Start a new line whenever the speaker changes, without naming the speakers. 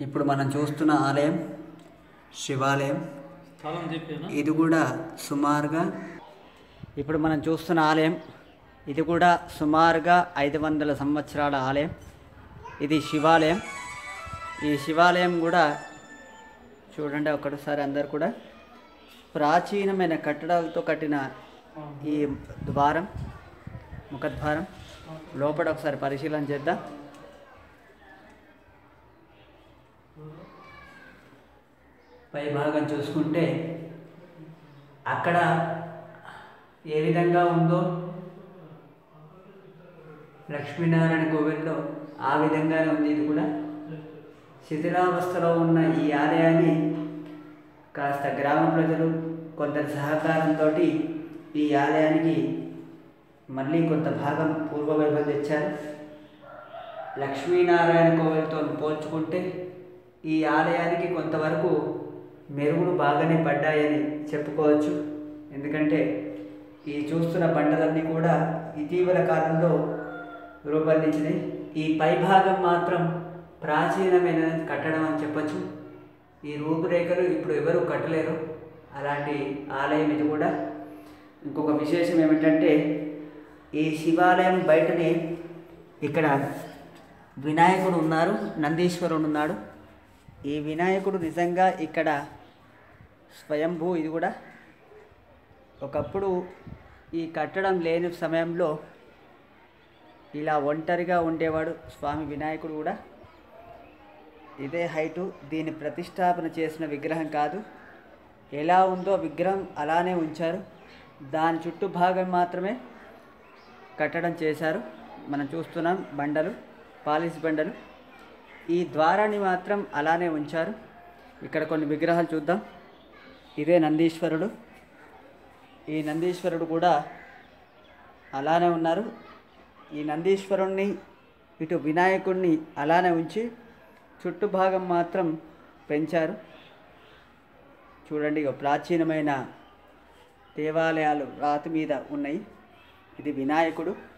ఇప్పుడు మనం చూస్తున్న ఆలయం శివాలయం
స్థలం చెప్పాను
ఇది కూడా సుమారుగా ఇప్పుడు మనం చూస్తున్న ఆలయం ఇది కూడా సుమారుగా ఐదు వందల సంవత్సరాల ఆలయం ఇది శివాలయం ఈ శివాలయం కూడా చూడండి ఒకటిసారి అందరు కూడా ప్రాచీనమైన కట్టడాలతో కట్టిన ఈ ద్వారం ముఖద్వారం లోపల ఒకసారి పరిశీలన చేద్దాం పై భాగం చూసుకుంటే అక్కడ ఏ విధంగా ఉందో లక్ష్మీనారాయణ కోవిల్లో ఆ విధంగానే ఉంది ఇది కూడా శిథిలావస్థలో ఉన్న ఈ ఆలయాన్ని కాస్త గ్రామ ప్రజలు కొందరి సహకారంతో ఈ ఆలయానికి మళ్ళీ కొంత భాగం పూర్వవైభవం తెచ్చారు లక్ష్మీనారాయణ కోవిలతో పోల్చుకుంటే ఈ ఆలయానికి కొంతవరకు మెరుగులు బాగానే పడ్డాయని చెప్పుకోవచ్చు ఎందుకంటే ఈ చూస్తున్న బండలన్నీ కూడా ఇటీవల కాలంలో రూపొందించినాయి ఈ పైభాగం మాత్రం ప్రాచీనమైన కట్టడం అని చెప్పచ్చు ఈ రూపురేఖలు ఇప్పుడు ఎవరు కట్టలేరు అలాంటి ఆలయం ఇది కూడా ఇంకొక విశేషం ఏమిటంటే ఈ శివాలయం బయటనే ఇక్కడ వినాయకుడు ఉన్నారు నందీశ్వరుడు ఉన్నాడు ఈ వినాయకుడు నిజంగా ఇక్కడ స్వయంభూ ఇది కూడా ఒకప్పుడు ఈ కట్టడం లేని సమయంలో ఇలా ఒంటరిగా ఉండేవాడు స్వామి వినాయకుడు కూడా ఇదే హైటు దీన్ని ప్రతిష్టాపన చేసిన విగ్రహం కాదు ఎలా ఉందో విగ్రహం అలానే ఉంచారు దాని చుట్టూ భాగం మాత్రమే కట్టడం చేశారు మనం చూస్తున్నాం బండలు పాలిష్ బండలు ఈ ద్వారాన్ని మాత్రం అలానే ఉంచారు ఇక్కడ కొన్ని విగ్రహాలు చూద్దాం ఇదే నందీశ్వరుడు ఈ నందీశ్వరుడు కూడా అలానే ఉన్నారు ఈ నందీశ్వరుణ్ణి ఇటు వినాయకుడిని అలానే ఉంచి చుట్టు భాగం మాత్రం పెంచారు చూడండి ఇక ప్రాచీనమైన దేవాలయాలు రాతి మీద ఉన్నాయి ఇది వినాయకుడు